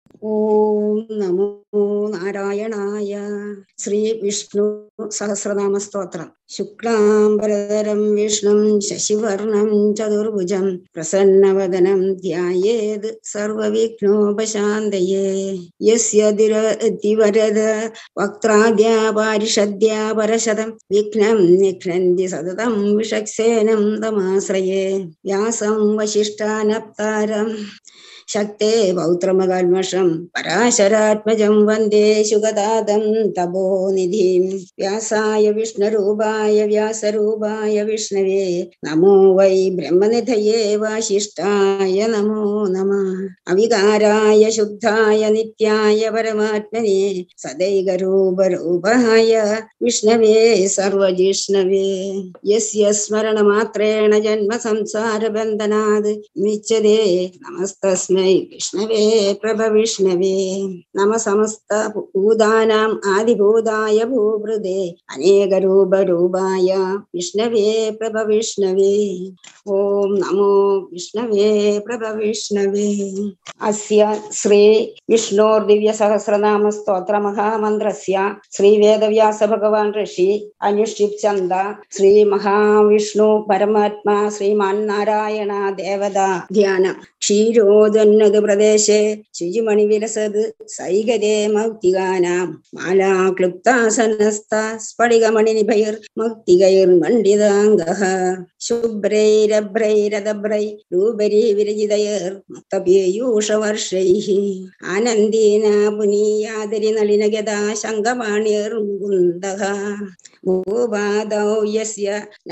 ഓം നമോ നാരായണായ ശ്രീ വിഷ്ണു സഹസ്രനാമ സ്തോത്രം ശുക്ലാംബരധരം വിഷ്ണും ശശിവർണം ചതുർഭുജം പ്രസന്നവദനം ധ്യായേത് സർവവിഘ്നോപശാന്തയേ യസ്യ ദിരതിവരദ വക്ത്രാദ്യാ പാരിഷദ്യാ പരശതം വിഘ്നം നിഘ്നന്തി സതതം വിഷക്സേനം തമാശ്രയേ വ്യാസം വശിഷ്ടാനപ്താരം ശക്തേ പൗത്രമകൽമഷം പരാശരാത്മജം വന്ദേ ശുഗദാദം തപോനിധിം വ്യാസായ വിഷ്ണുരൂപായ വ്യാസരൂപായ വിഷ്ണവേ നമോ വൈ ബ്രഹ്മനിധയേ വാശിഷ്ടായ നമോ നമ അവികാരായ ശുദ്ധായ നിത്യായ പരമാത്മനെ സദൈകരൂപരൂപായ വിഷ്ണവേ സർവജിഷ്ണവേ യസ്യ സ്മരണമാത്രേണ ജന്മ സംസാരബന്ധനാത് നിച്ചതേ നമസ്തസ്മൈ വിഷ്ണവേ പ്രഭ വിഷ്ണവേ നമ സമസ്ത ഭൂതാനാം ആദിഭൂതായ ഭൂഭൃതേ അനേകരൂപരൂപായ വിഷ്ണവേ പ്രഭ വിഷ്ണവേ ഓം നമോ വിഷ്ണവേ പ്രഭ വിഷ്ണവേ അസ്യ ശ്രീ വിഷ്ണോർ ദിവ്യ സഹസ്രനാമ സ്തോത്ര മഹാമന്ത്രസ്യ ശ്രീ വേദവ്യാസ ഭഗവാൻ ഋഷി അനുഷ്ഠിപ് ചന്ദ ശ്രീ മഹാവിഷ്ണു പരമാത്മാ ശ്രീമാൻ നാരായണ ദേവത ധ്യാനം ക്ഷീരോദന്നത് പ്രദേശേ ശുചിമണി വിലസത് സൈകരേ മൗക്തികാനാം മാലാ ക്ലുപ്താസനസ്ത സ്ഫടികമണി നിഭൈർ മൗക്തികൈർ മണ്ഡിതാംഗഃ ശുഭ്രൈരഭ്രൈരതഭ്രൈ രൂപരീ വിരചിതയർ മുക്തപീയൂഷവർഷൈः ആനന്ദീന പുനീയാദരി നളിനഗതാ ശങ്കമാണിയർ മുകുന്ദഃ ഭൂപാദൗ യസ്യ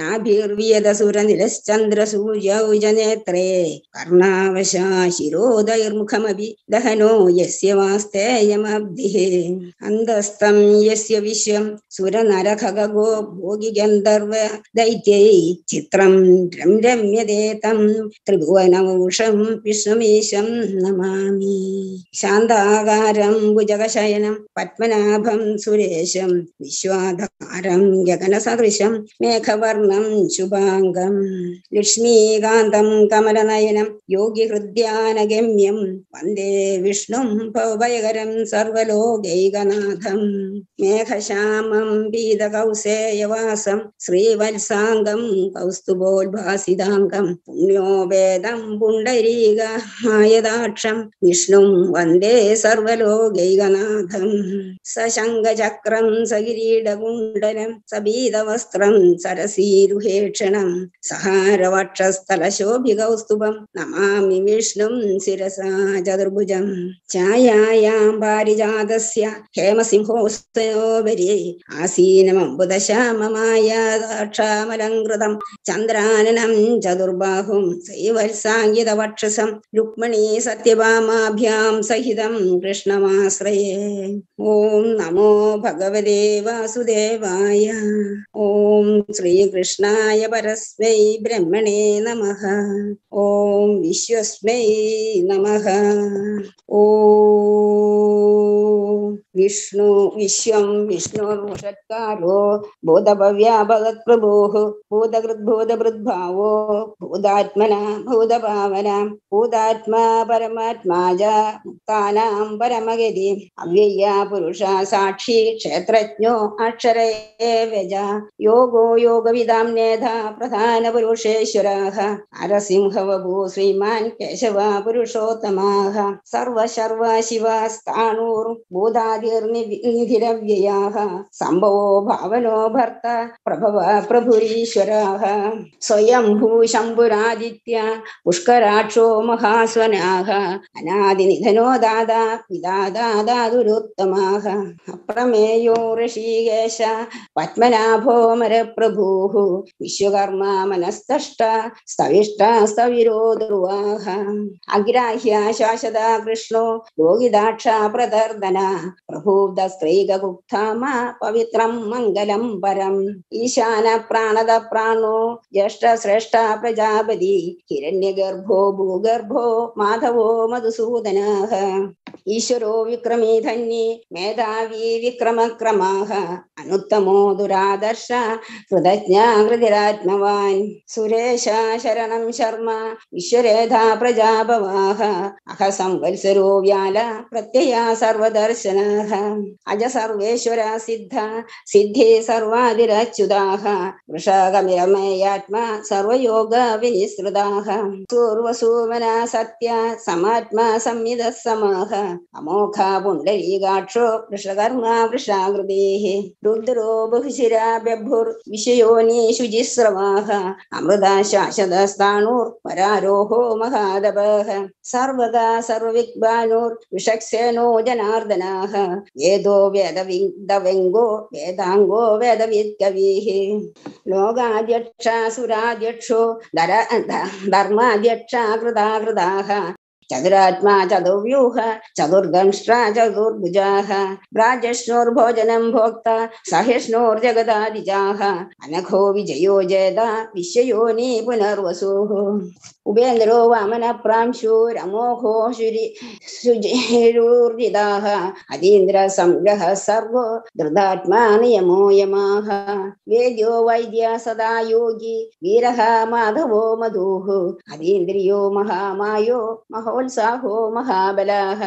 നാഭിർവിയതസുരനിലശ്ചന്ദ്രസൂര്യൗജനേത്രേ കർണാവശാ ശിരോദൈർമുഖമപി ദഹനോ യസ്യ വാസ്തേയമബ്ധിः അന്തസ്തം യസ്യ വിശ്വം സുരനരഖഗോ ഭോഗി ഗന്ധർവ ദൈത്യൈ ചിത്രം രമ്യതേ തം ത്രിഭുവനൗഷം വിഷ്ണുമീശം നമാമി ശാന്താകാരം ഭുജഗശയനം പത്മനാഭം സുരേശം വിശ്വാധാരം ഗഗനസദൃശം മേഘവർണം ശുഭാംഗം ലക്ഷ്മീകാന്തം കമലനയനം യോഗിഹൃദ്യാനഗമ്യം വന്ദേ വിഷ്ണും ഭവഭയകരം സർവലോകൈകനാഥം മേഘശ്യാമം പീതകൗസേയവാസം ശ്രീവത്സാംഗം കൗസ്തുഭോദ്ഭാസിതാംഗം പുണ്യോപേദം പുണ്ടരീകമായതാക്ഷം വിഷ്ണും വന്ദേ സർവലോകൈകനാഥം സശങ്കചക്രം സകിരീടകുണ്ടലം സബീതവസ്ത്രം സരസീരുഹേക്ഷണം സഹാരവക്ഷസ്ഥലശോഭികൗസ്തുഭം നമാമി വിഷ്ണും ശിരസാ ചതുർഭുജം ഛായായാം പാരിജാതസ്യ ഹേമസിംഹോസ്തയോപരി ആസീനമംബുദശ്യാമമായ ദാക്ഷാമലങ്കൃതം ചന്ദ്രാനനം ചതുർബാഹും ശ്രീവത്സാംഗിതവക്ഷസം രുക്മിണീ സത്യഭാമാഭ്യാം സഹിതം കൃഷ്ണമാശ്രയേ ഓം നമോ ഭഗവതേ വാസുദേവായ ഓം ശ്രീകൃഷ്ണായ പരസ്മൈ ബ്രഹ്മണേ നമഃ ഓം വിശ്വസ്മൈ നമഃ ഓം വിഷ്ണു വിശ്വം വിഷ്ണുർഷത്കാരോ ബോധഭവ്യാഭഗത്പ്രഭോः ഭൂതകൃദ്ഭൂതഭൃദ്ഭാവോ ഭൂതാത്മന ഭൂതഭാവന ഭൂതാത്മാ പരമാത്മാ ച മുക്താനാം പരമഗതി അവ്യയ പുരുഷ സാക്ഷി ക്ഷേത്രജ്ഞോ അക്ഷര ഏവ യോഗോ യോഗവിദാം നേധ പ്രധാന പുരുഷേശ്വരാः നരസിംഹവഭൂ ശ്രീമാൻ കേശവ പുരുഷോത്തമാः സർവശർവ ശിവസ്ഥാണൂർ ഭൂതാദിർനിധിരവ്യയാः സംഭവോ ഭാവനോ ഭർത്ത പ്രഭവ പ്രഭുരീശ്വരാः സ്വയംഭൂ ശംഭുരാദിത്യ പുഷ്കരാക്ഷോ മഹാസ്വനാः അനാദിനിധനോ ദാതാ പിതാ ദാതാതുരുത്തമാः അപ്രമേയോ ഋഷീകേശ പത്മനാഭോമരപ്രഭൂः വിശ്വകർമ്മ മനസ്തഷ്ട സ്തവിഷ്ട സ്തവിരോ ദുർവാഹ അഗ്രാഹ്യ ശാശ്വത കൃഷ്ണോ യോഗിദാക്ഷ പ്രദർദന പ്രഭൂതസ്ത്രീകുക്താമ പവിത്രം മംഗലം പരം ഈശാന പ്രാണത പ്രാണോ ജ്യേഷ്ഠ ശ്രേഷ്ഠ പ്രജാപതി ഹിരണ്യഗർഭോ ഭൂഗർഭോ മാധവോ മധുസൂദന ഈശ്വരോ വിക്രമീ ധന്യേ മേധാവി വിക്രമക്രമാഹ അനുത്തമോ ദുരാദർശ കൃതജ്ഞ കൃതിരാത്മവാൻ സുരേശ ശരണം ശർമ്മ വിശ്വരേധാ പ്രജാപവാഹ അഹ സംവത്സരോ വ്യാല പ്രത്യയ സർവദർശന അജ സർവേശ്വര സിദ്ധ സിദ്ധി സർവാതിരച്യുതാഹ വൃഷകമിരമയാത്മ സർവയോഗ വിനിസൃതാഹ പൂർവസൂമന സത്യ സമാത്മാ സംവിധ സമാഹ അമോഘ പുണ്ടരീകാക്ഷോ വൃഷകർമ്മ വൃഷാകൃതേः രുദ്രോ ബഹുശിരാ ബഭുർ വിഷയോനി ശുചിസ്രവാഹ അമൃത ശാശ്വതസ്ഥാണൂർ പരാരോഹോ മഹാദപः സർവദാ സർവവിഗ്ബാനൂർ വിഷക്സേനോ ജനാർദ്ദനാः വേദോ വേദവിദവെങ്കോ വേദാംഗോ വേദവിദ്കവിः ലോകാധ്യക്ഷ സുരാധ്യക്ഷോ ധര ധർമാധ്യക്ഷ കൃതാകൃതാः ചതുരാത്മാ ചതുർവ്യൂഹ ചതുർദംഷ്ട്ര ചതുർഭുജാഹ ഭ്രാജഷ്ണോർഭോജനം ഭോക്ത സഹിഷ്ണോർജഗദാദിജാഹ അനഘോ വിജയോ ജേത വിശ്വയോനി പുനർവസൂഃ ഉപേന്ദ്രോ വാമന പ്രാംശൂരമോഘോ ശുരി ശുചിരൂർജിതാഹ അതീന്ദ്ര സംഗ്രഹ സർവോ ധൃതാത്മാ നിയമോ യമാഹ വേദ്യോ വൈദ്യ സദാ യോഗി വീരഃ മാധവോ മധൂഃ അതീന്ദ്രിയോ മഹാമായോ മഹോത്സാഹോ മഹാബലാഹ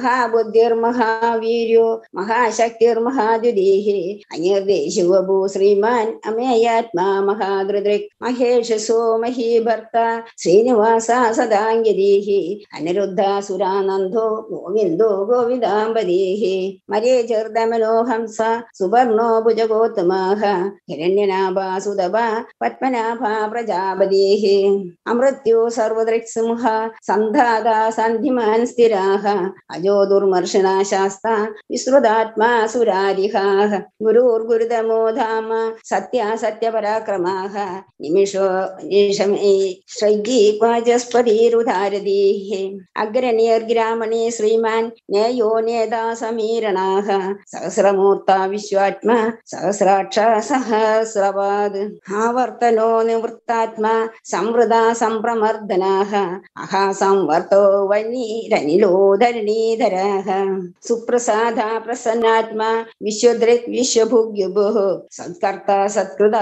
മഹാബുദ്ധിർമഹാവീര്യോ മഹാശക്തിർമഹാദ്യുതീः അനിർദേശിവഭൂ ശ്രീമാൻ അമേയാത്മാ മഹാദൃദൃക് മഹേഷസോ മഹീഭർത്ത ശ്രീനിവാസ സദാംഗിരീः അനിരുദ്ധ സുരാനന്ദോ ഗോവിന്ദോ ഗോവിന്ദാംബരീः മരീചിർദമനോ ഹംസ സുവർണോ ഭുജഗോത്തമാः ഹിരണ്യനാഭാസുതഭ പത്മനാഭ പ്രജാപതീः അമൃത്യോ സർവദൃക്സിംഹ സന്ധാതാ സന്ധിമാൻ സ്ഥിരാः അജോ ദുർമർഷണ ശാസ്ത വിസ്തൃതാത്മാ സുരാരിഹാः ഗുരുർഗുരുതമോ ധാമ സത്യ സത്യപരാക്രമാः നിമിഷോ നിമിഷമേ ശ്രൈജി വാചസ്പതിരുധാരതീः അഗ്രനിയർഗ്രാമണി ശ്രീമാൻ നേയോ നേതാ സമീരണാः സഹസ്രമൂർത്ത വിശ്വാത്മ സഹസ്രാക്ഷ സഹസ്രവാദ് ആവർത്തനോ നിവൃത്താത്മാ സംവൃത സംപ്രമർദ്ദനാः അഹാ സംവർത്തോ വന്നീരനിലോ ധരണീധരः സുപ്രസാദ പ്രസന്നാത്മാ വിശ്വദൃക് വിശ്വഭുഗ്യുഭുः സത്കർത്ത സത്കൃത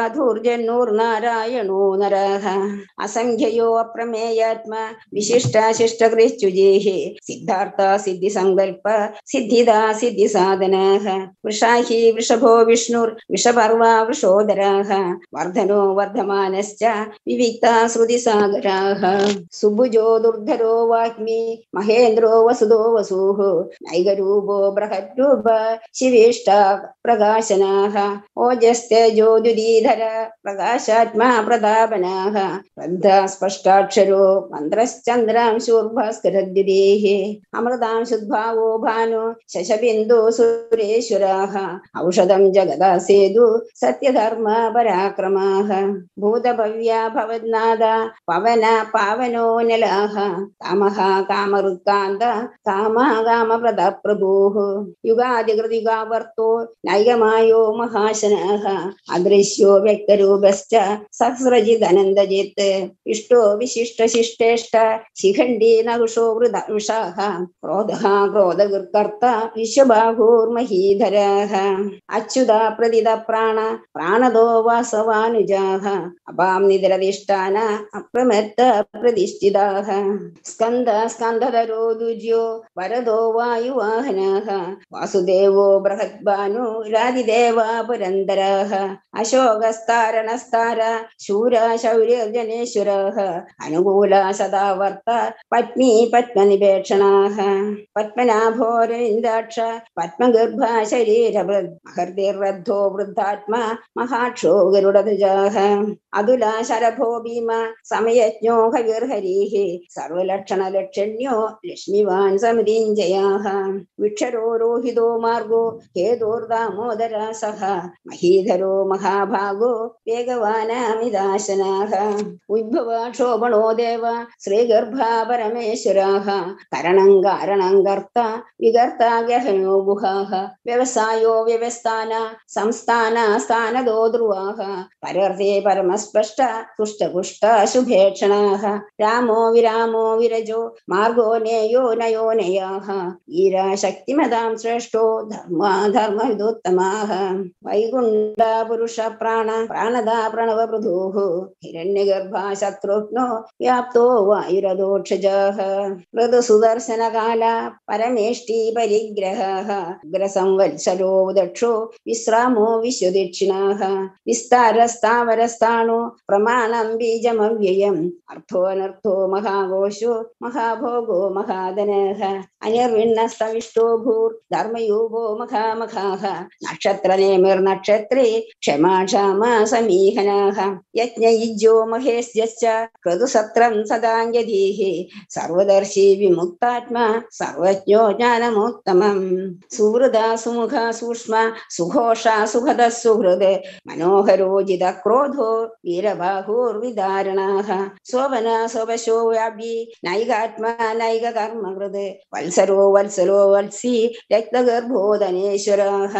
സാധുർജന്നൂർനാരായണോ നരः അസംഖ്യയോ അപ്രമേയാത്മാ വിശിഷ്ടാശിഷ്ടകൃത്യുജേः സിദ്ധാർത്ഥ സിദ്ധിസങ്കൽപ്പ സിദ്ധിദാ സിദ്ധിസാധനः വൃഷാഹി വൃഷഭോ വിഷ്ണുർ വിഷപർവ വൃഷോദരാः വർധനോ വർദ്ധമാനശ്ച വിവിക്താ ശ്രുതിസാഗരാः സുഭുജോ ദുർധരോ വാഗ്മി മഹേന്ദ്രോ വസുദോ വസൂः നൈകരൂപോ ബൃഹദ്രൂപ ശിവേഷ്ട പ്രകാശനാः ഓജസ്തേജോ ദ്യുതീധര പ്രകാശാത്മാ പ്രതാപനാः ബദ്ധ സ്പഷ്ടാക്ഷരോ മന്ത്രശ്ചന്ദ്രാംശൂർഭാസ്കരദ്യുതേः അമൃതാംശുദ്ഭാവോ ഭാനു ശശബിന്ദു സുരേശ്വരാः ഔഷധം ജഗദാസേതു സത്യധർമ്മ പരാക്രമാः ഭൂതഭവ്യ ഭവന്നാദ പവന പാവനോ നലാഹ കാമഃ കാമരുത്കാന്ത കാമ കാമപ്രദ പ്രഭൂഃ യുഗാതികൃതികാവർത്തോ നൈകമായോ മഹാശനഃ അദൃശ്യോ വ്യക്തരൂപശ്ച സഹസ്രജിദനന്ദജിത്ത് ഇഷ്ടോ വിശിഷ്ടശിഷ്ടേഷ്ട ശിഖണ്ഡി നകുഷോ വൃത വൃഷാः ക്രോധഃ ക്രോധകർത്ത വിശ്വബാഹൂർമഹീധരः അച്യുത പ്രതിത പ്രാണ പ്രാണദോ വാസവാനുജാः അപാം നിദ്രതിഷ്ഠാന അപ്രമത്ത പ്രതിഷ്ഠിതാः സ്കന്ദ സ്കന്ധധരോ ദുജ്യോ വരദോ വായുവാഹനः വാസുദേവോ ബൃഹദ്ഭാനു രാതിദേവാ പുരന്തരः അശോകസ്താരണസ്താര ശൂര ശൗര്യജനേശ്വരः അനുകൂല സദാ വർത്ത പത്നി പത്മനിപേക്ഷണാः പത്മനാഭോരവിന്ദാക്ഷ പത്മഗർഭ ശരീരവൃദ് മഹർദിർവദ്ധോ വൃദ്ധാത്മാ മഹാക്ഷോ ഗരുഡധജാः അതുല ശരഭോ ഭീമ സമയജ്ഞോ ഹവിർഹരീः സർവലക്ഷണലക്ഷണ്യോ ലക്ഷ്മിവാൻ സമിതിഞ്ജയാः വിക്ഷരോ രോഹിതോ മാർഗോ ഹേതോർദാമോദര സഹ മഹീധരോ മഹാഭാഗോ വേഗവാനാമിദാശനാः ഉദ്ഭവ ക്ഷോഭണോ ദേവ ശ്രീഗർഭാ പരമേശ്വരാः കരണം കാരണം കർത്ത വികർത്ത ഗഹനോ ഗുഹാः വ്യവസായോ വ്യവസ്ഥാന സംസ്ഥാന സ്ഥാനദോ ധ്രുവാः പരർത്തെ പരമസ്പഷ്ട തുഷ്ടപുഷ്ട ശുഭേക്ഷണാः രാമോ വിരാമോ വിരജോ മാർഗോ നേയോ നയോ നയാः ഈരാ ശക്തിമതാം ശ്രേഷ്ഠോ ധർമാ ധർമ്മവിദോത്തമാः വൈകുണ്ഠ പുരുഷ പ്രാണ പ്രാണദാ പ്രണവ പൃഥുः ഹിരണ്യഗർഭാ ശത്രുഘ്നോ വ്യാപ്തോ വായുരദോക്ഷജാः ഋതുസുദർശനകാല പരമേഷ്ടി പരിഗ്രഹः ഉഗ്രസംവത്സരോ ദക്ഷോ വിശ്രാമോ വിശ്വദക്ഷിണാः വിസ്താരസ്ഥാവരസ്ഥാണോ പ്രമാണം ബീജമവ്യയം അർത്ഥോനർത്ഥോ മഹാഘോഷോ മഹാഭോഗോ മഹാധനഃ അനിർവിണ്ണസ്തവിഷ്ടോ ഭൂർ ധർമ്മയൂപോ മഹാമഖാः നക്ഷത്രനേമിർനക്ഷത്രേ ക്ഷമാ ക്ഷാമ സമീഹനാः യജ്ഞയുജ്യോ മഹേശ്യശ്ച ക്രതുസത്രം സദാംഗധീः സർവദർശി വിമുക്താത്മാ സർവജ്ഞോ ജ്ഞാനമോത്തമം സുഹൃദ സുമുഖ സൂക്ഷ്മ സുഘോഷ സുഖദ സുഹൃദ് മനോഹരോജിത ക്രോധോ വീരബാഹുർവിദാരണാः ശോഭന ശോഭശോ വ്യാപി നൈകാത്മാ നൈക കർമ്മകൃത് വത്സരോ വത്സലോ വത്സി രക്തഗർഭോധനേശ്വരാः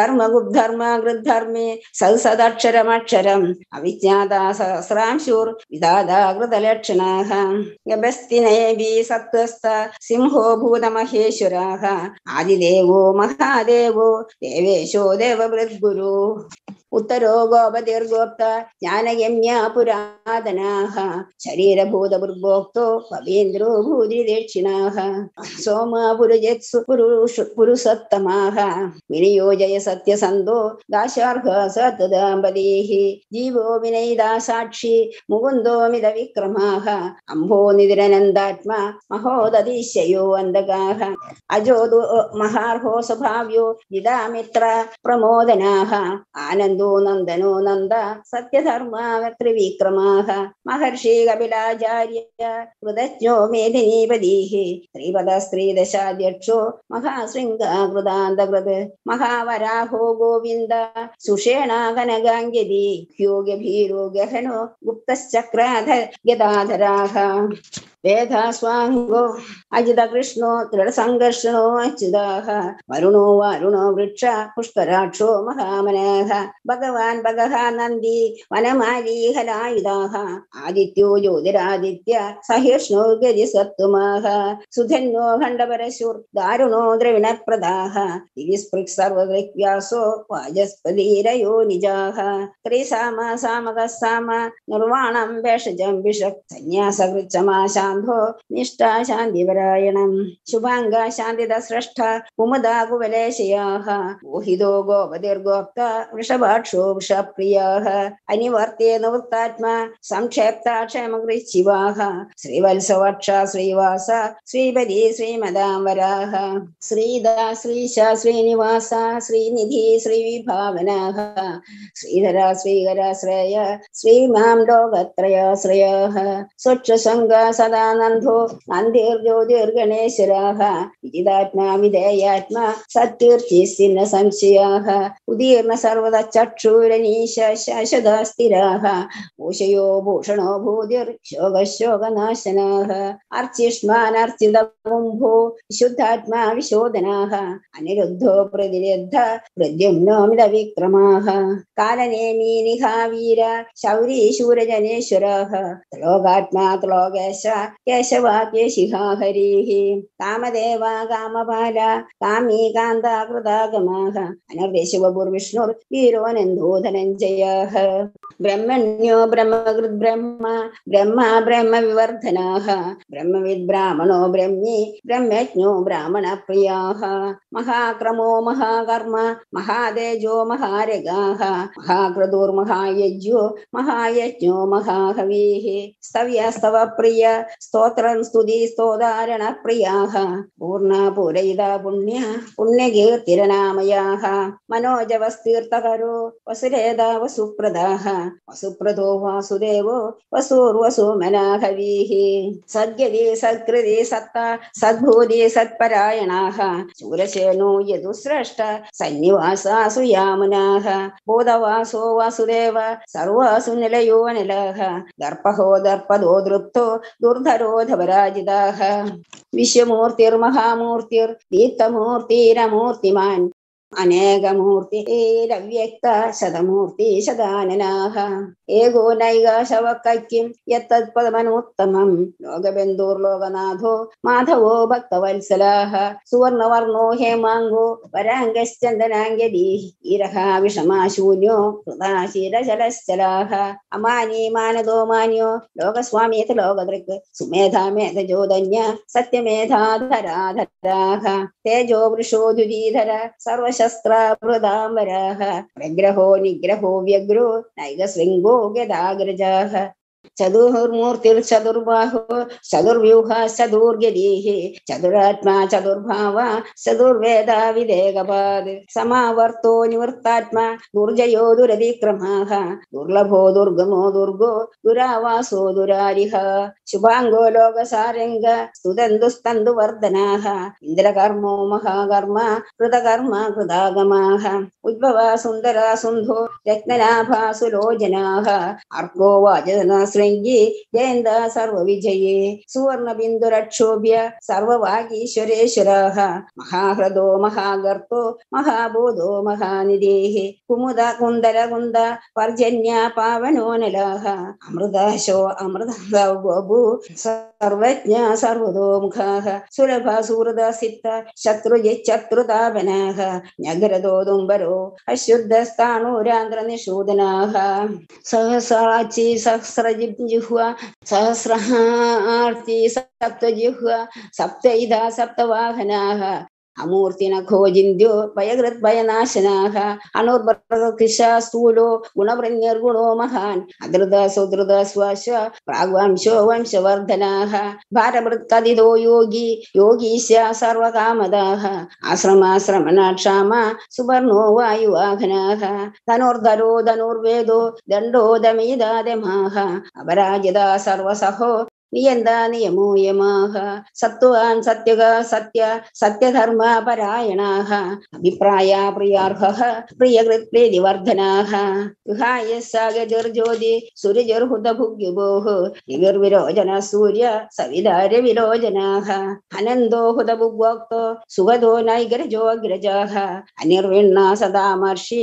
ധർമ്മഗുബ്ധർമ്മകൃദ്ധർമ്മേ സദക്ഷരമക്ഷരം അവിജ്ഞാതാ സഹസ്രാംശുർ വിദാതാ കൃതലക്ഷണാः ഗഭസ്തിനേബി സത്വസ്ഥ സിംഹോ ഭൂതമഹേശ്വരാः ആദിദേവോ മഹാദേവോ ദേവേശോ ദേവവൃദ്ഗുരു ഉത്തരോ ഗോപതിർഗോപ്ത ജ്ഞാനഗമ്യ പുരാതനാः ശരീരഭൂതഭൃഗ്ഭോക്തോ ഭവീന്ദ്രോ ഭൂതിദക്ഷിണാः സോമ പുരുജത്സു പുരുഷ പുരുഷോത്തമാः വിനിയോജയ സത്യസന്ധോ ദാശാർഹ സത്തദാമ്പതീः ജീവോ വിനയിതാ സാക്ഷി മുകുന്ദോ മിത വിക്രമാः അംഭോ നിതിരനന്ദാത്മാ മഹോദതീശയോ അന്തകാः അജോദോ മഹാർഹോ സ്വഭാവ്യോ ജിതാമിത്ര പ്രമോദനാः ആനന്ദോ നന്ദനോ നന്ദ സത്യധർമാവത്രിവിക്രമാः മഹർഷി കപിലാചാര്യ കൃതജ്ഞോ മേദിനീപതീः ശ്രീപദ സ്ത്രീദശാധ്യക്ഷോ മഹാശൃംഗാകൃതാന്തകൃത് മഹാവരാഹോ ഗോവിന്ദ സുഷേണ കനകാംഗതി യോഗ്യഭീരോ ഗഹനോ ഗുപ്തശ്ചക്രാധ ഗദാധരാः വേദാസ്വാംഗോ അജിത കൃഷ്ണോ ദൃഢസംഘർഷണോ അച്യുതാः വരുണോ വാരുണോ വൃക്ഷ പുഷ്കരാക്ഷോ മഹാമനഃ ഭഗവാൻ ഭഗഃ നന്ദി വനമാരീഹലായുധാः ആദിത്യോ ജ്യോതിരാദിത്യ സഹിഷ്ണോ ഗതി സത്വമാः സുധന്യോ ഖണ്ഡപരശുർ ദാരുണോ ദ്രവിണപ്രദാः ദിവിസ്പൃക് സർവദൃക്വ്യാസോ വാജസ്പതിരയോ നിജാः ത്രിസാമ സാമകः സാമ നിർവാണം ഭേഷജം വിഷക് സന്യാസകൃച്ഛമാശാന്തോ നിഷ്ഠാ ശാന്തിപരായണം ശുഭാംഗ ശാന്തിത ശ്രേഷ്ഠ കുമുദാ കുവലേശയാः മോഹിതോ ഗോപതിർഗോപ്ത വൃഷഭാക്ഷോ വൃഷപ്രിയാः അനിവർത്തേ നിവൃത്താത്മാ സംക്ഷേപ്ത ക്ഷേമകൃശിവാः ശ്രീവത്സവക്ഷ ശ്രീവാസ ശ്രീപതി ശ്രീമദാംബരാः ശ്രീദാ ശ്രീശ ശ്രീനിവാസ ശ്രീനിധി ശ്രീവിഭാവനാः ശ്രീധര ശ്രീകര ശ്രേയ ശ്രീമാം ലോകത്രയാശ്രയാः സ്വച്ഛസംഗ സദാനന്ദോ നന്ദിർജ്യോതിർഗണേശ്വരാः വിജിതാത്മാ വിധേയാത്മാ സത്കീർത്തിസ്സിന്ന സംശയാः ഉദീർണ സർവത ചക്ഷുരനീശ ശാശ്വത സ്ഥിരാः ഭൂഷയോ ഭൂഷണോ ഭൂതിർ ശോകശോകനാശനാः അർച്ചിഷ്മാനർച്ചിതകുംഭോ വിശുദ്ധാത്മാ വിശോധനാः അനിരുദ്ധോ പ്രതിരുദ്ധ പ്രദ്യുമ്നോമിത വിക്രമാः കാലനേമീ നിഹാവീര ശൗരീ ശൂരജനേശ്വരാः ത്ലോകാത്മാ ത്ലോകേശ കേശവ കേശിഹാ ഹരിः കാമദേവ കാമപാല കാമീ കാന്ത കൃതാഗമാः അനർദേശിവപുർവിഷ്ണുർ വീരോനന്ദോ ധനഞ്ജയः ബ്രഹ്മണ്യോ ബ്രഹ്മകൃദ്ബ്രഹ്മ ബ്രഹ്മ ബ്രഹ്മവിവർധനാः ബ്രഹ്മവിദ് ബ്രാഹ്മണോ ബ്രഹ്മി ബ്രഹ്മജ്ഞോ ബ്രാഹ്മണപ്രിയാः മഹാക്രമോ മഹാകർമ്മ മഹാതേജോ മഹാരഗാः മഹാക്രതുർമഹായജ്ഞോ മഹായജ്ഞോ മഹാഹവീः സ്തവ്യ സ്തവ പ്രിയ സ്തോത്രം സ്തുതി സ്തോതാരണ പ്രിയാഹ പൂർണ്ണ പൂരയിത പുണ്യ പുണ്യകീർത്തിരനാമയാഹ മനോജവസ്തീർത്ഥകരോ വസുരേത വസുപ്രദാഹ വസുപ്രദോ വാസുദേവോ വസൂർവസുമനാഹവീः സദ്യതി സത്കൃതി സത്ത സദ്ഭൂതി സത്പരായണാः ശൂരശേനോ യദുശ്രേഷ്ഠ സന്നിവാസാസു യാമുനാः ബോധവാസോ വാസുദേവ സർവാസു നിലയോ നിലഃ ദർപ്പഹോ ദർപ്പദോ ദൃപ്തോ ദുർധരോധപരാജിതാः വിശ്വമൂർത്തിർമഹാമൂർത്തിർ ദീപ്തമൂർത്തിരമൂർത്തിമാൻ അനേകമൂർത്തിരവ്യക്ത ശതമൂർത്തി ശതാനനാഹ ഏകോ നൈകാശവക്കൈക്യം യത്തത്പദമനുത്തമം ലോകബന്ധുർലോകനാഥോ മാധവോ ഭക്തവത്സലാഹ സുവർണവർണോ ഹേമാങ്കോ വരാംഗശ്ചന്ദനാംഗതി ഇരഹ വിഷമാശൂന്യോ കൃതാശീരശലശ്ചലാഹ അമാനി മാനദോ മാന്യോ ലോകസ്വാമീത ലോകദൃക് സുമേധാമേധജോധന്യ സത്യമേധാധരാധരാഹ തേജോ വൃഷോധുരീധര സർവശസ്ത്രാമൃതാംബരാഹ പ്രഗ്രഹോ നിഗ്രഹോ വ്യഗ്രോ നൈകശൃംഗോ ഗദാഗ്രജാഹ ചതുർമൂർത്തിർചതുർബാഹോ ചതുർവ്യൂഹ ചതുർഗരീः ചതുരാത്മാ ചതുർഭാവ ചതുർവേദ വിദേകപാത് സമാവർത്തോ നിവൃത്താത്മാ ദുർജയോ ദുരതിക്രമാः ദുർലഭോ ദുർഗമോ ദുർഗോ ദുരാവാസോ ദുരാരിഹ ശുഭാംഗോ ലോകസാരംഗ സ്തുതന്തുസ്തന്തുവർദ്ധനാः ഇന്ദ്രകർമ്മോ മഹാകർമ്മ കൃതകർമ്മ കൃതാഗമാः ഉദ്ഭവ സുന്ദര സുന്ധോ രത്നനാഭാ സുലോചനാः അർക്കോ വാചന ശൃംഗി ജയന്ത സർവവിജയേ സുവർണ ബിന്ദുരക്ഷോഭ്യ സർവവാഗീശ്വരേശ്വരാः മഹാഹൃദോ മഹാഗർത്തോ മഹാബോധോ മഹാനിധേः കുമുദ കുന്ദര കുന്ദ പർജന്യ പാവനോനലാः അമൃതാശോ അമൃത ബഭൂ സർവജ്ഞ സർവതോമുഖാः സുലഭ സുഹൃദ സിദ്ധ ശത്രുജിച്ചത്രുതാപനാः നഗരതോ ദുംബരോ അശുദ്ധസ്ഥാണൂരാന്ധ്ര നിഷൂദനാः സഹസ്രാച്ചി സഹസ്രജിഹ്വ സഹസ്രാർത്തി സപ്തജിഹ്വ സപ്തൈതാ സപ്തവാഹനാः അമൂർത്തിനഖോ ജിന്ദ്യോ ഭയകൃത് ഭയനാശനാः അണുർഭർകൃശ സ്ഥൂലോ ഗുണവൃണ്യർഗുണോ മഹാൻ അധൃത സുധൃത ശ്വാസ പ്രാഗ്വംശോ വംശവർദ്ധനാः ഭാരഭൃത്കഥിതോ യോഗി യോഗീശ സർവകാമദാः ആശ്രമാശ്രമണക്ഷാമ സുവർണോ വായുവാഹനാः ധനുർധരോ ധനുർവേദോ ദണ്ഡോ ദമീതാദമാः അപരാജിത സർവസഹോ നിയന്ത നിയമോ യമാഹ സത്വാൻ സത്യക സത്യ സത്യധർമ്മ പരായണാഹ അഭിപ്രായ പ്രിയാർഹ പ്രിയകൃത് പ്രീതിവർദ്ധനാഹ വിഹായ സാഗതിർജ്യോതി സുരജർഹുതഭുഗ്യുഭോः വിവിർവിരോചന സൂര്യ സവിതാര വിലോചനാഹ അനന്തോ ഹുതഭുഗ്വക്തോ സുഗതോ നൈഗ്രജോ അഗ്രജാഹ അനിർവിണ്ണ സദാമർഷി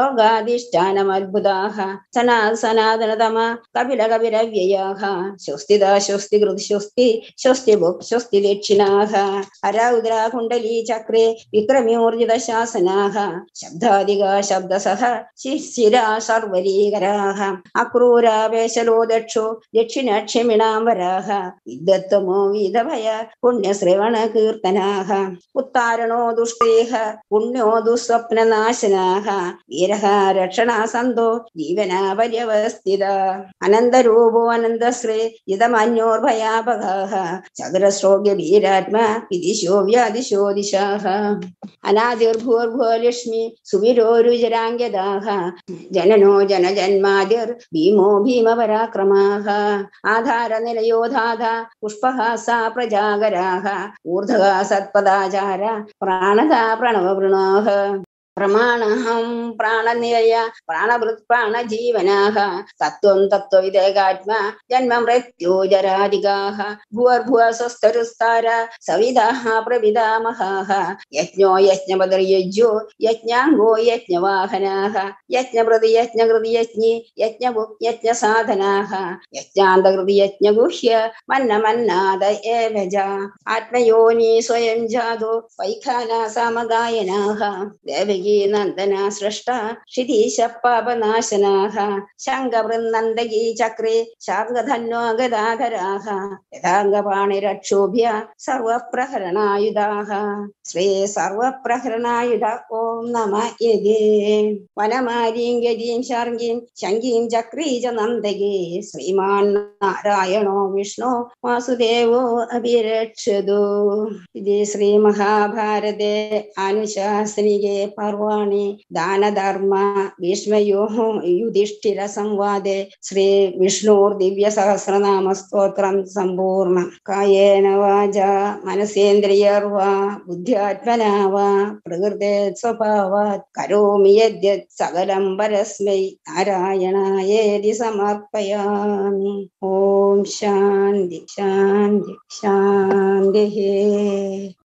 ലോകാധിഷ്ഠാനമത്ഭുതാഹ സനാ സനാതനതമ കപില കപിരവ്യയാഹ സ്വസ്തിദാ സ്വസ്തി കൃതി സ്വസ്തി സ്വസ്തി ഭുക് സ്വസ്തി ദക്ഷിണാഹ ഹരൗദ്ര കുണ്ടലീ ചക്രേ വിക്രമ്യോർജിത ശാസനാഹ ശബ്ദാധിക ശബ്ദസഹ ശിശിര സർവരീകരാഹ അക്രൂരാവേശലോ ദക്ഷോ ദക്ഷിണക്ഷമിണാംബരാഹ വിദ്വത്വമോ വിധഭയ പുണ്യശ്രവണ കീർത്തനാഹ ഉത്താരണോ ദുഷ്ടേഹ പുണ്യോ ദുസ്വപ്നനാശനാഹ വീരഹ രക്ഷണ സന്തോ ജീവന പര്യവസ്ഥിത അനന്തരൂപോ അനന്തശ്രേ ഇതമന്യോർഭയാപകാഹ ചതുരശ്രോഗ്യ വീരാത്മ വിദിശോ വ്യാദിശോ ദിശാഹ അനാദിർഭൂർഭുവ ലക്ഷ്മി സുവിരോരുചരാംഗ്യദാഹ ജനനോ ജനജന്മാതിർ ഭീമോ ഭീമപരാക്രമാഹ ആധാരനിലയോ ധാത പുഷ്പഹാസ പ്രജാകരാഹ ഊർധക സത്പദാചാര പ്രാണത പ്രണവവൃണാഹ പ്രമാണഹം പ്രാണനിലയ പ്രാണഭൃത് പ്രാണജീവനാഹ തത്വം തത്വവിദേകാത്മ ജന്മ മൃത്യു ജരാധികാഹ ഭുവർഭുവ സ്വസ്ഥരുസ്താര സവിതാഹ പ്രവിതാമഹാഹ യജ്ഞോ യജ്ഞപദർയജ്ഞോ യജ്ഞാംഗോ യജ്ഞവാഹനാഹ യജ്ഞപ്രതി യജ്ഞകൃതി യജ്ഞി യജ്ഞഭുക് യജ്ഞസാധനാഹ യജ്ഞാന്തകൃതി യജ്ഞഗുഹ്യ മന്നമന്നാദ ഏവജ ആത്മയോനി സ്വയം ജാതോ വൈഖാന സമഗായനാഹ ദേവകി ദേവകീ നന്ദന സൃഷ്ട ക്ഷിതീശ പാപനാശനാഹ ശങ്കവൃന്ദന്തകീ ചക്രേ ശാർഗധന്വാഗതാധരാഹ യഥാംഗപാണിരക്ഷോഭ്യ സർവപ്രഹരണായുധാഹ ശ്രീ സർവപ്രഹരണായുധ ഓം നമ യജേ വനമാരീം ഗരീം ശർഗീം ശങ്കീം ചക്രീച നന്ദകേ ശ്രീമാൻ നാരായണോ വിഷ്ണു വാസുദേവോ അഭിരക്ഷതു ഇത് ശ്രീ മഹാഭാരതെ അനുശാസനികേ പർവാണി ദാനധർമ്മ ഭീഷ്മയോ യുധിഷ്ഠിര സംവാദേ ശ്രീ വിഷ്ണുർ ദിവ്യ സഹസ്രനാമ സ്തോത്രം സമ്പൂർണ്ണ കായേന വാച മനസേന്ദ്രിയർവാ ബുദ്ധ്യാത്മനാ വാ പ്രകൃതേ സ്വഭാവാത് കരോമി യദ്യത് സകലം പരസ്മൈ നാരായണായേതി സമർപ്പയാമി ഓം ശാന്തി ശാന്തി ശാന്തി